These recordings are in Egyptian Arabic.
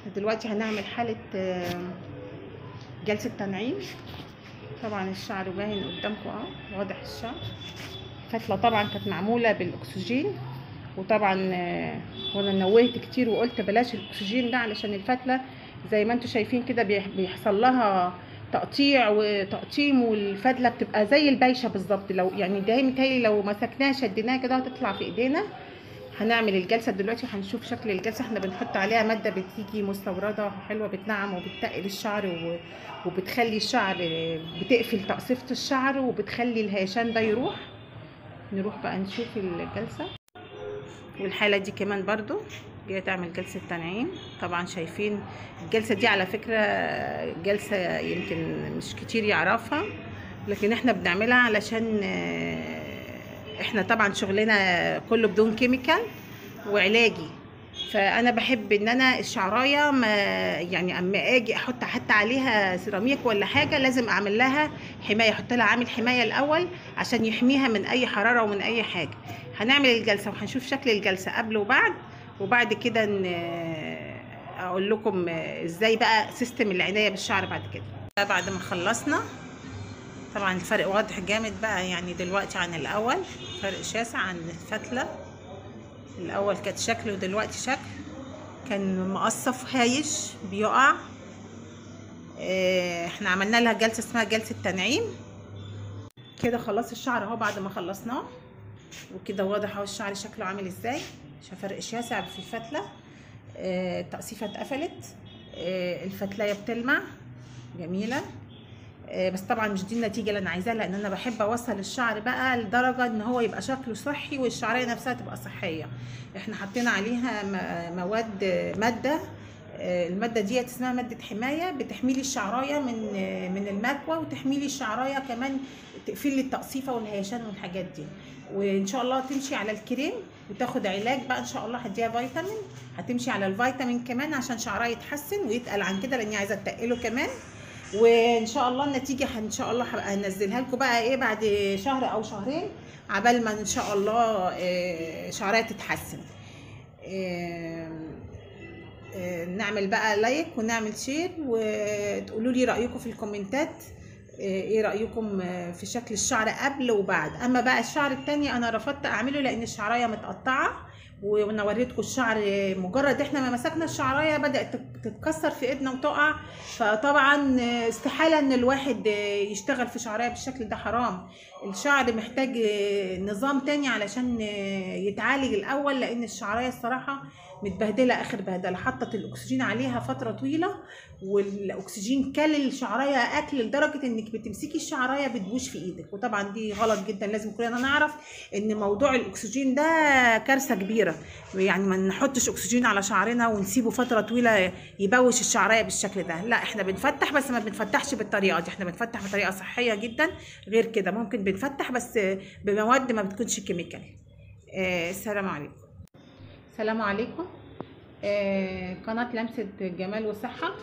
دلوقتي هنعمل حالة آه، جلسة تنعيم طبعا الشعر باين قدامكم اهو واضح الشعر فتلة طبعا كانت معمولة بالاكسجين وطبعا آه، وانا نوهت كتير وقلت بلاش الاكسجين ده علشان الفتلة زي ما انتم شايفين كده بيح- بيحصل لها تقطيع وتقطيم والفتله بتبقى زي البايشه بالظبط لو يعني ده متهيألي لو مسكناها شديناها كده هتطلع في ايدينا هنعمل الجلسه دلوقتي وهنشوف شكل الجلسه احنا بنحط عليها ماده بتيجي مستورده حلوه بتنعم وبتتقل الشعر و- وبتخلي الشعر بتقفل تقصيفه الشعر وبتخلي الهيشان ده يروح نروح بقى نشوف الجلسه والحاله دي كمان برضو جايه تعمل جلسه تنعيم طبعا شايفين الجلسه دي على فكره جلسه يمكن مش كتير يعرفها لكن احنا بنعملها علشان آه، احنا طبعا شغلنا كله بدون كيميكال وعلاجي فانا بحب ان انا الشعرايه ما يعني اما اجي احط حتى عليها سيراميك ولا حاجه لازم اعمل لها حمايه احط لها عامل حمايه الاول عشان يحميها من اي حراره ومن اي حاجه هنعمل الجلسه وهنشوف شكل الجلسه قبل وبعد وبعد كده ن- اقول لكم ازاي بقى سيستم العنايه بالشعر بعد كده بعد ما خلصنا طبعا الفرق واضح جامد بقى يعني دلوقتي عن الاول فرق شاسع عن الفتله الاول كانت شكل ودلوقتي شكل كان مقصف هايش بيقع آه، احنا عملنا لها جلسه اسمها جلسه تنعيم كده خلاص الشعر اهو بعد ما خلصناه وكده واضح اهو الشعر شكله عامل ازاي شايف فرق شاسع في الفتله آه، التقصيفه اتقفلت آه، الفتلايه بتلمع جميله آه، بس طبعا مش دي النتيجه اللي انا عايزاها لان انا بحب اوصل الشعر بقى لدرجه ان هو يبقى شكله صحي والشعريه نفسها تبقى صحيه احنا حطينا عليها م- مواد ماده آه، الماده ديت اسمها ماده حمايه بتحمي لي الشعرايه من آه، من المكوى وتحمي لي الشعرايه كمان تقفل لي التقصيفه والهيشان والحاجات دي وان شاء الله تمشي على الكريم وتاخد علاج بقى ان شاء الله هديها فيتامين هتمشي على الفيتامين كمان عشان شعرها يتحسن ويتقل عن كده لاني عايزه اتقله كمان وان شاء الله النتيجه ان شاء الله هبقى انزلها لكم بقى ايه بعد شهر او شهرين عبال ما ان شاء الله آه، شعرها تتحسن آه، آه، نعمل بقى لايك ونعمل شير وتقولوا لي رايكم في الكومنتات آه، ايه رايكم آه، في شكل الشعر قبل وبعد اما بقى الشعر التاني انا رفضت اعمله لان الشعرايه متقطعه وانا وريتكم الشعر مجرد احنا ما مسكنا الشعرايه بدات تتكسر في ايدنا وتقع فطبعا استحاله ان الواحد يشتغل في شعرايه بالشكل ده حرام الشعر محتاج نظام تاني علشان يتعالج الاول لان الشعرايه الصراحه متبهدله اخر بهدله حطت الاكسجين عليها فتره طويله والاكسجين كل الشعرايه اكل لدرجه انك بتمسكي الشعرايه بتبوش في ايدك وطبعا دي غلط جدا لازم كلنا نعرف ان موضوع الاكسجين ده كارثه كبيره يعني ما نحطش اكسجين على شعرنا ونسيبه فتره طويله يبوش الشعرايه بالشكل ده لا احنا بنفتح بس ما بنفتحش بالطريقه دي احنا بنفتح بطريقه صحيه جدا غير كده ممكن بنفتح بس بمواد ما بتكونش كيميكال آه السلام عليكم السلام عليكم آه قناه لمسه جمال وصحه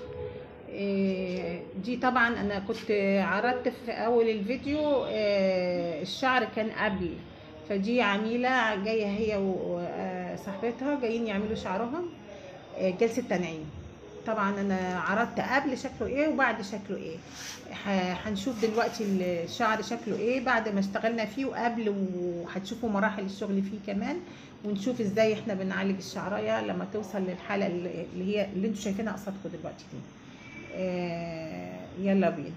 آه، دي طبعا انا كنت عرضت في اول الفيديو آه، الشعر كان قبل فدي عميله جايه هي وصاحبتها جايين يعملوا شعرهم آه، جلسه تنعيم طبعا انا عرضت قبل شكله ايه وبعد شكله ايه ه- هنشوف دلوقتي الشعر شكله ايه بعد ما اشتغلنا فيه وقبل وهتشوفوا مراحل الشغل فيه كمان ونشوف ازاي احنا بنعالج الشعرايه لما توصل للحاله اللي اللي هي اللي انتوا شايفينها قصادكم دلوقتي دي آه، يلا بينا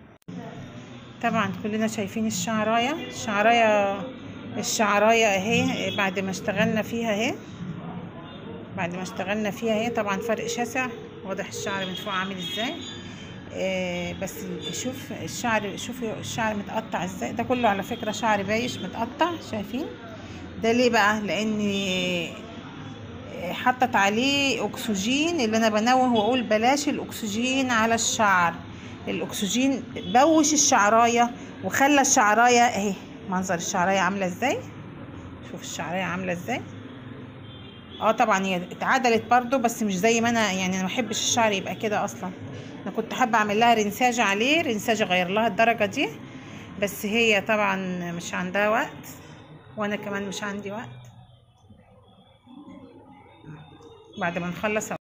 طبعا كلنا شايفين الشعرايه الشعرايه الشعرايه اهي بعد ما اشتغلنا فيها اهي بعد ما اشتغلنا فيها اهي طبعا فرق شاسع واضح الشعر من فوق عامل ازاي آه بس شوف الشعر شوفوا الشعر متقطع ازاي ده كله على فكره شعر بايش متقطع شايفين ده ليه بقى لان حطت عليه اكسجين اللي انا بنوه واقول بلاش الاكسجين على الشعر الاكسجين بوش الشعرايه وخلى الشعرايه اهي منظر الشعرايه عامله ازاي شوف الشعرايه عامله ازاي اه طبعا هي اتعدلت برضو بس مش زي ما انا يعني انا ما بحبش الشعر يبقى كده اصلا انا كنت حابه اعمل لها رنساج عليه رنساج اغير لها الدرجه دي بس هي طبعا مش عندها وقت وانا كمان مش عندي وقت بعد ما نخلص